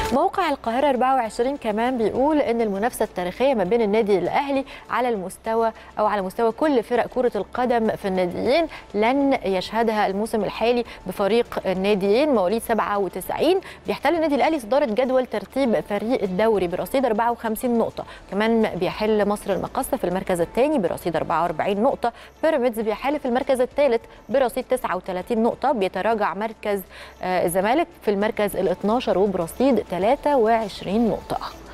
موقع القاهرة 24 كمان بيقول ان المنافسة التاريخية ما بين النادي الاهلي على المستوى او على مستوى كل فرق كرة القدم في الناديين لن يشهدها الموسم الحالي بفريق الناديين مواليد 97 بيحتل النادي الاهلي صدارة جدول ترتيب فريق الدوري برصيد 54 نقطة كمان بيحل مصر المقصة في المركز الثاني برصيد 44 نقطة بيراميدز بيحل في المركز الثالث برصيد 39 نقطة بيتراجع مركز الزمالك في المركز ال 12 وبرصيد 23 نقطة